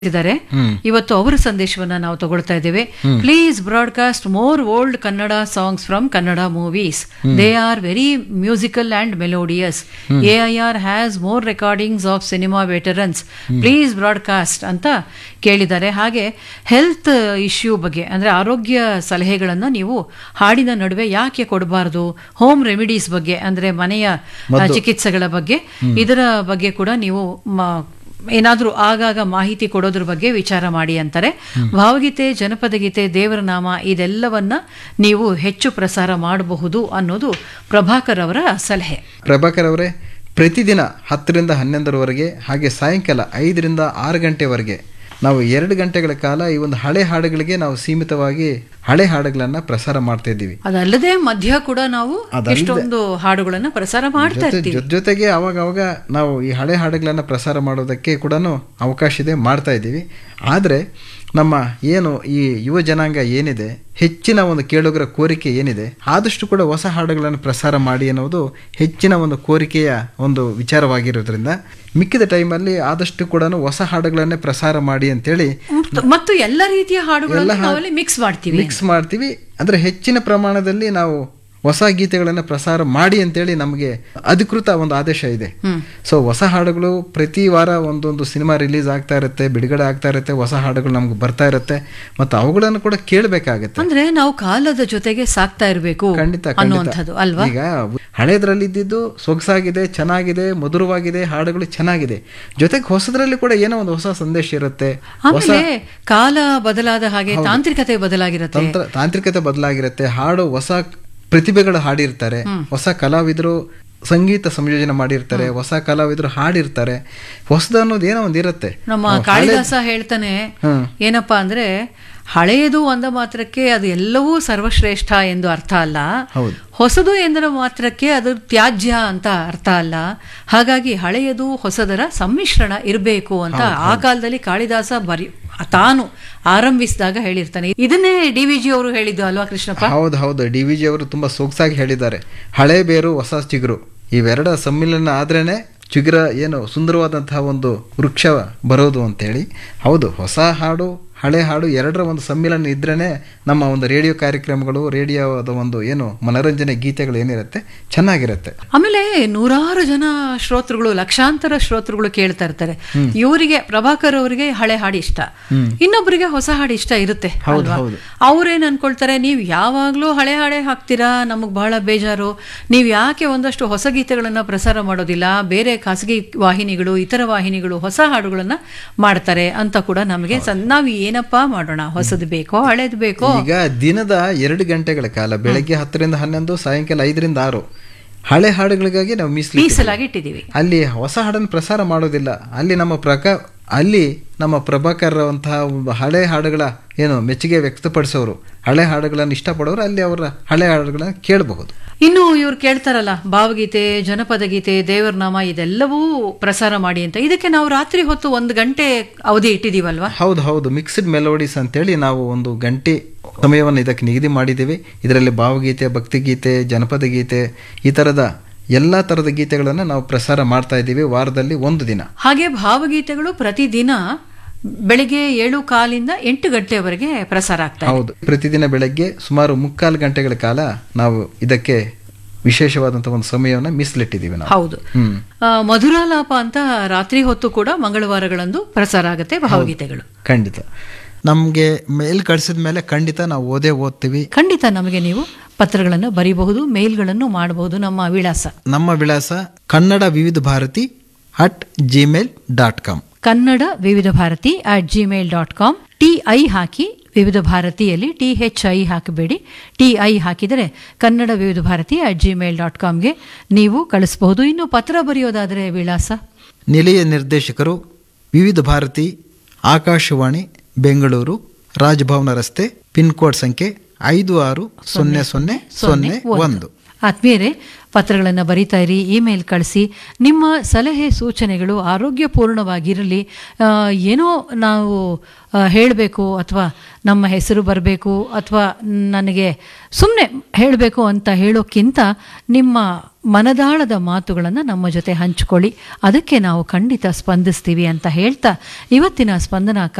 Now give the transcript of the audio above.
ಇದ್ದಾರೆ ಇವತ್ತು ಅವರ ಸಂದೇಶವನ್ನ ನಾವು ತಗೊಳ್ತಾ ಇದ್ದೇವೆ please broadcast more old Kannada songs from Kannada movies they are very musical and melodious A I R has more recordings of cinema veterans please broadcast ಅಂತ ಕೇಳಿದ್ದಾರೆ ಹಾಗೆ ಹೆಲ್ತ್ ಇಶ್ಯೂ ಬಗ್ಗೆ ಅಂದ್ರೆ ಆರೋಗ್ಯ ಸಲಹೆಗಳನ್ನ ನೀವು ಹಾಡಿನ ನಡುವೆ ಯಾಕೆ ಕೊಡಬಾರದು ಹೋಮ್ ರೆಮಿಡೀಸ್ ಬಗ್ಗೆ ಅಂದ್ರೆ ಮನೆಯ ಆ, ಚಿಕಿತ್ಸೆಗಳ ಬಗ್ಗೆ ಇದರ ಬಗ್ಗೆ ಕೂಡ ನೀವು ಮ- ಏನಾದ್ರೂ ಆಗಾಗ ಮಾಹಿತಿ ಕೊಡೋದ್ರ ಬಗ್ಗೆ ವಿಚಾರ ಮಾಡಿ ಅಂತಾರೆ ಭಾವಗೀತೆ ಜನಪದ ಗೀತೆ ದೇವರ ನಾಮ ಇದೆಲ್ಲವನ್ನ ನೀವು ಹೆಚ್ಚು ಪ್ರಸಾರ ಮಾಡಬಹುದು ಅನ್ನೋದು ಪ್ರಭಾಕರ್ ಅವರ ಸಲಹೆ ಪ್ರಭಾಕರ್ ಅವರೇ ಪ್ರತಿದಿನ ಹತ್ತರಿಂದ ಹನ್ನೊಂದರವರೆಗೆ ಹಾಗೆ ಸಾಯಂಕಾಲ ಐದರಿಂದ ಆರು ಗಂಟೆವರೆಗೆ ನಾವು ಎರಡು ಗಂಟೆಗಳ ಕಾಲ ಈ ಒಂದು ಹಳೆ ಹಾಡುಗಳಿಗೆ ನಾವು ಸೀಮಿತವಾಗಿ ಹಳೆ ಹಾಡುಗಳನ್ನ ಪ್ರಸಾರ ಮಾಡ್ತಾ ಇದ್ದೀವಿ ಅದಲ್ಲದೆ ಮಧ್ಯ ಕೂಡ ನಾವು ಎಷ್ಟೊಂದು ಹಾಡುಗಳನ್ನ ಪ್ರಸಾರ ಮಾಡ್ತಾ ಜೊತೆ ಇರ್ತೀವಿ ಜೊತೆ ಜೊತೆಗೆ ಅವಾಗ ಅವಾಗ ನಾವು ಈ ಹಳೆ ಹಾಡುಗಳನ್ನ ಪ್ರಸಾರ ಮಾಡೋದಕ್ಕೆ ಕೂಡ ಅವಕಾಶ ಇದೆ ಮಾಡ್ತಾ ಇದ್ದೀವಿ ಆದರೆ ನಮ್ಮ ಏನು ಈ ಯುವ ಜನಾಂಗ ಏನಿದೆ ಹೆಚ್ಚಿನ ಒಂದು ಕೇಳುಗರ ಕೋರಿಕೆ ಏನಿದೆ ಆದಷ್ಟು ಕೂಡ ಹೊಸ ಹಾಡುಗಳನ್ನು ಪ್ರಸಾರ ಮಾಡಿ ಅನ್ನೋದು ಹೆಚ್ಚಿನ ಒಂದು ಕೋರಿಕೆಯ ಒಂದು ವಿಚಾರವಾಗಿರೋದ್ರಿಂದ ಮಿಕ್ಕಿದ ಟೈಮಲ್ಲಿ ಆದಷ್ಟು ಕೂಡ ಹೊಸ ಹಾಡುಗಳನ್ನೇ ಪ್ರಸಾರ ಮಾಡಿ ಅಂತೇಳಿ ಮತ್ತು- ಮತ್ತು ಎಲ್ಲ ರೀತಿಯ ಹಾಡುಗಳನ್ನ ನಾವಲ್ಲಿ ಮಿಕ್ಸ್ ಮಾಡ್ತೀವಿ ಮಿಕ್ಸ್ ಮಾಡ್ತೀವಿ ಅಂದ್ರೆ ಹೆಚ್ಚಿನ ಪ್ರಮಾಣದಲ್ಲಿ ನಾವು ಹೊಸ ಗೀತೆಗಳನ್ನು ಪ್ರಸಾರ ಮಾಡಿ ಅಂತೇಳಿ ನಮಗೆ ಅಧಿಕೃತ ಒಂದು ಆದೇಶ ಇದೆ ಸೊ ಹೊಸ ಹಾಡುಗಳು ಪ್ರತಿ ವಾರ ಒಂದೊಂದು ಸಿನಿಮಾ ರಿಲೀಸ್ ಆಗ್ತಾ ಇರುತ್ತೆ ಬಿಡುಗಡೆ ಆಗ್ತಾ ಇರುತ್ತೆ ಹೊಸ ಹಾಡುಗಳು ನಮ್ಗೆ ಬರ್ತಾ ಇರುತ್ತೆ ಮತ್ತು ಅವುಗಳನ್ನು ಕೂಡ ಕೇಳಬೇಕಾಗತ್ತೆ ಅಂದ್ರೆ ನಾವು ಕಾಲದ ಜೊತೆಗೆ ಸಾಕ್ತಾ ಇರಬೇಕು ಖಂಡಿತ ಅನ್ನುವಂಥದ್ದು ಖಂಡಿತ ಅಲ್ವಾ ಈಗ ಹಳೇದ್ರಲ್ಲಿ ಇದ್ದಿದ್ದು ಸೊಗಸಾಗಿದೆ ಚೆನ್ನಾಗಿದೆ ಮಧುರವಾಗಿದೆ ಹಾಡುಗಳು ಚೆನ್ನಾಗಿದೆ ಜೊತೆಗೆ ಹೊಸದ್ರಲ್ಲಿ ಕೂಡ ಏನೋ ಒಂದು ಹೊಸ ಸಂದೇಶ ಇರುತ್ತೆ ಆಮೇಲೆ ಕಾಲ ಬದಲಾದ ಹಾಗೆ ತಾಂತ್ರಿಕತೆ ಬದಲಾಗಿರುತ್ತೆ ತಂತ್ರ ತಾಂತ್ರಿಕತೆ ಬದಲಾಗಿರುತ್ತೆ ಹಾಡು ಹೊಸ ಪ್ರತಿಭೆಗಳು ಹಾಡಿರ್ತಾರೆ ಹೊಸ ಕಲಾವಿದರು ಸಂಗೀತ ಸಂಯೋಜನೆ ಮಾಡಿರ್ತಾರೆ ಹೊಸ ಕಲಾವಿದರು ಹಾಡಿರ್ತಾರೆ ಹೊಸದು ಅನ್ನೋದು ಏನೋ ಒಂದು ಇರುತ್ತೆ ನಮ್ಮ ಕಾಳಿದಾಸ ಹೇಳ್ತಾನೆ ಹ್ಮ್. ಏನಪ್ಪಾ ಅಂದ್ರೆ ಹಳೆಯದು ಅಂದ ಮಾತ್ರಕ್ಕೆ ಅದು ಎಲ್ಲವೂ ಸರ್ವಶ್ರೇಷ್ಠ ಎಂದು ಅರ್ಥ ಅಲ್ಲ ಹೌದು. ಹೊಸದು ಎಂದರ ಮಾತ್ರಕ್ಕೆ ಅದು ತ್ಯಾಜ್ಯ ಅಂತ ಅರ್ಥ ಅಲ್ಲ ಹಾಗಾಗಿ ಹಳೆಯದು ಹೊಸದರ ಸಮ್ಮಿಶ್ರಣ ಇರಬೇಕು ಅಂತ ಆ ಕಾಲದಲ್ಲಿ ಕಾಳಿದಾಸ ಬರಿ ತಾನು ಆರಂಭಿಸಿದಾಗ ಹೇಳಿರ್ತಾನೆ ಇದನ್ನೇ ಡಿ ವಿ ಜಿ ಅವರು ಹೇಳಿದ್ದು ಅಲ್ವಾ ಕೃಷ್ಣಪ್ಪ ಹೌದು ಹೌದು ಡಿ ವಿ ಜಿ ಅವರು ತುಂಬಾ ಸೊಗಸಾಗಿ ಹೇಳಿದ್ದಾರೆ ಹಳೆ ಬೇರು ಹೊಸ ಚಿಗುರು ಇವೆರಡ ಸಮ್ಮಿಲನ ಆದ್ರೇನೆ ಚಿಗುರ ಏನು ಸುಂದರವಾದಂತಹ ಒಂದು ವೃಕ್ಷ ಬರೋದು ಅಂತೇಳಿ ಹೌದು ಹೊಸ ಹಾಡು ಹಳೆ ಹಾಡು ಎರಡರ ಒಂದು ಸಮ್ಮಿಲನ ಇದ್ರೇನೆ ನಮ್ಮ ಒಂದು ರೇಡಿಯೋ ಕಾರ್ಯಕ್ರಮಗಳು ರೇಡಿಯೋದ ಒಂದು ಏನು ಮನೋರಂಜನೆ ಗೀತೆಗಳು ಏನಿರುತ್ತೆ ಚೆನ್ನಾಗಿರುತ್ತೆ ಆಮೇಲೆ ನೂರಾರು ಜನ ಶ್ರೋತೃಗಳು ಲಕ್ಷಾಂತರ ಶ್ರೋತೃಗಳು ಕೇಳ್ತಾ ಇರ್ತಾರೆ ಇವರಿಗೆ ಪ್ರಭಾಕರ್ ಅವರಿಗೆ ಹಳೆ ಹಾಡು ಇಷ್ಟ ಇನ್ನೊಬ್ಬರಿಗೆ ಹೊಸ ಹಾಡು ಇಷ್ಟ ಇರುತ್ತೆ ಅಲ್ವಾ ಹೌದು. ಅವ್ರೇನ್ ಅನ್ಕೊಳ್ತಾರೆ ನೀವು ಯಾವಾಗ್ಲೂ ಹಳೆ ಹಾಡೆ ಹಾಕ್ತೀರಾ ನಮಗ್ ಬಹಳ ಬೇಜಾರು ನೀವು ಯಾಕೆ ಒಂದಷ್ಟು ಹೊಸ ಗೀತೆಗಳನ್ನ ಪ್ರಸಾರ ಮಾಡೋದಿಲ್ಲ ಬೇರೆ ಖಾಸಗಿ ವಾಹಿನಿಗಳು ಇತರ ವಾಹಿನಿಗಳು ಹೊಸ ಹಾಡುಗಳನ್ನ ಮಾಡ್ತಾರೆ ಅಂತ ಕೂಡ ನಮಗೆ ಸನ್- ನಾವು ಏನಪ್ಪಾ ಮಾಡೋಣ ಹೊಸದು ಬೇಕೋ ಹಳೇದು ಬೇಕೋ ಈಗ ದಿನದ ಎರಡು ಗಂಟೆಗಳ ಕಾಲ ಬೆಳಗ್ಗೆ ಹತ್ತರಿಂದ ಹನ್ನೊಂದು ಸಾಯಂಕಾಲ ಐದರಿಂದ ಆರು ಹಳೆ ಹಾಡುಗಳಿಗಾಗಿ ನಾವು ಮೀಸಲಿ ಮೀಸಲಾಗಿ ಇಟ್ಟಿದ್ದೀವಿ ಅಲ್ಲಿ ಹೊಸ ಹಾಡನ್ನು ಪ್ರಸಾರ ಮಾಡೋದಿಲ್ಲ ಅಲ್ಲಿ ನಮ್ಮ ಪ್ರಕ ಅಲ್ಲಿ ನಮ್ಮ ಪ್ರಭಾಕರ್ ಅಂತಹ ಒಂದು ಹಳೆ ಹಾಡುಗಳ ಏನು ಮೆಚ್ಚುಗೆ ವ್ಯಕ್ತಪಡಿಸೋರು ಹಳೆ ಹಾಡುಗಳನ್ನು ಇಷ್ಟಪಡೋರು ಅಲ್ಲಿ ಅವರ ಹಳೆ ಹಾಡುಗಳನ್ನ ಕೇಳಬಹುದು ಇನ್ನು ಇವ್ರು ಕೇಳ್ತಾರಲ್ಲ ಭಾವಗೀತೆ ಜನಪದ ಗೀತೆ ದೇವರ ನಾಮ ಇದೆಲ್ಲವೂ ಪ್ರಸಾರ ಮಾಡಿ ಅಂತ ಇದಕ್ಕೆ ನಾವು ರಾತ್ರಿ ಹೊತ್ತು ಒಂದು ಗಂಟೆ ಅವಧಿ ಇಟ್ಟಿದೀವಲ್ವಾ ಹೌದು ಹೌದು ಮಿಕ್ಸ್ಡ್ ಮೆಲೋಡಿಸ್ ಅಂತೇಳಿ ನಾವು ಒಂದು ಗಂಟೆ ಸಮಯವನ್ನು ಇದಕ್ಕೆ ನಿಗದಿ ಮಾಡಿದ್ದೀವಿ ಇದರಲ್ಲಿ ಭಾವಗೀತೆ ಭಕ್ತಿಗೀತೆ ಜನಪದ ಗೀತೆ ಈ ಥರದ ಎಲ್ಲ ಥರದ ಗೀತೆಗಳನ್ನು ನಾವು ಪ್ರಸಾರ ಮಾಡ್ತಾ ಇದ್ದೀವಿ ವಾರದಲ್ಲಿ ಒಂದು ದಿನ ಹಾಗೆ ಭಾವಗೀತೆಗಳು ಪ್ರತಿದಿನ ಬೆಳಿಗ್ಗೆ ಏಳು ಕಾಲಿಂದ ಎಂಟು ಗಂಟೆವರೆಗೆ ಪ್ರಸಾರ ಆಗ್ತಾ ಇದೆ. ಹೌದು ಪ್ರತಿದಿನ ಬೆಳಗ್ಗೆ ಸುಮಾರು ಮುಕ್ಕಾಲು ಗಂಟೆಗಳ ಕಾಲ ನಾವು ಇದಕ್ಕೆ ವಿಶೇಷವಾದಂತಹ ಒಂದು ಸಮಯವನ್ನು ಮೀಸಲಿಟ್ಟಿದ್ದೀವಿ ನಾವು ಹೌದು ಹ್ಮ್ ಆ, ಮಧುರಾಲಾಪ ಅಂತ ರಾತ್ರಿ ಹೊತ್ತು ಕೂಡ ಮಂಗಳವಾರಗಳಂದು ಪ್ರಸಾರ ಆಗುತ್ತೆ ಭಾವಗೀತೆಗಳು ಖಂಡಿತ ನಮಗೆ ಮೇಲ್ ಕಳಿಸಿದ ಮೇಲೆ ಖಂಡಿತ ನಾವು ಓದೇ ಓದ್ತೀವಿ ಖಂಡಿತ ನಮಗೆ ನೀವು ಪತ್ರಗಳನ್ನು ಬರೀಬಹುದು ಮೇಲ್ಗಳನ್ನು ಮಾಡಬಹುದು ನಮ್ಮ ವಿಳಾಸ ನಮ್ಮ ವಿಳಾಸ Kannada Vividh Bharati at Gmail dot com Kannada Vividh Bharati at Gmail dot com T I ಹಾಕಿ ವಿವಿಧ ಭಾರತಿಯಲ್ಲಿ ಟಿ ಹೆಚ್ ಐ ಹಾಕಬೇಡಿ ಟಿ ಐ ಹಾಕಿದರೆ Kannada Vividh Bharati at Gmail dot ಕಾಮ್ಗೆ ನೀವು ಕಳಿಸಬಹುದು ಇನ್ನು ಪತ್ರ ಬರೆಯೋದಾದರೆ ವಿಳಾಸ ನಿಲಯ ನಿರ್ದೇಶಕರು ವಿವಿಧ ಭಾರತಿ ಆಕಾಶವಾಣಿ ಬೆಂಗಳೂರು ರಾಜಭವನ ರಸ್ತೆ ಪಿನ್ ಕೋಡ್ ಸಂಖ್ಯೆ ಐದು ಆರು ಸೊನ್ನೆ ಸೊನ್ನೆ ಸೊನ್ನೆ ಒಂದು ಆತ್ಮೀಯರೇ ಪತ್ರಗಳನ್ನು ಬರೀತಾ ಇರಿ ಇಮೇಲ್ ಕಳಿಸಿ ನಿಮ್ಮ ಸಲಹೆ ಸೂಚನೆಗಳು ಆರೋಗ್ಯಪೂರ್ಣವಾಗಿರಲಿ ಆ, ಏನೋ ನಾವು ಹೇಳಬೇಕು ಅಥವಾ ನಮ್ಮ ಹೆಸರು ಬರಬೇಕು ಅಥವಾ ನನಗೆ ಸುಮ್ಮನೆ ಹೇಳಬೇಕು ಅಂತ ಹೇಳೋಕ್ಕಿಂತ ನಿಮ್ಮ ಮನದಾಳದ ಮಾತುಗಳನ್ನು ನಮ್ಮ ಜೊತೆ ಹಂಚಿಕೊಳ್ಳಿ ಅದಕ್ಕೆ ನಾವು ಖಂಡಿತ ಸ್ಪಂದಿಸ್ತೀವಿ ಅಂತ ಹೇಳ್ತಾ ಇವತ್ತಿನ ಸ್ಪಂದನ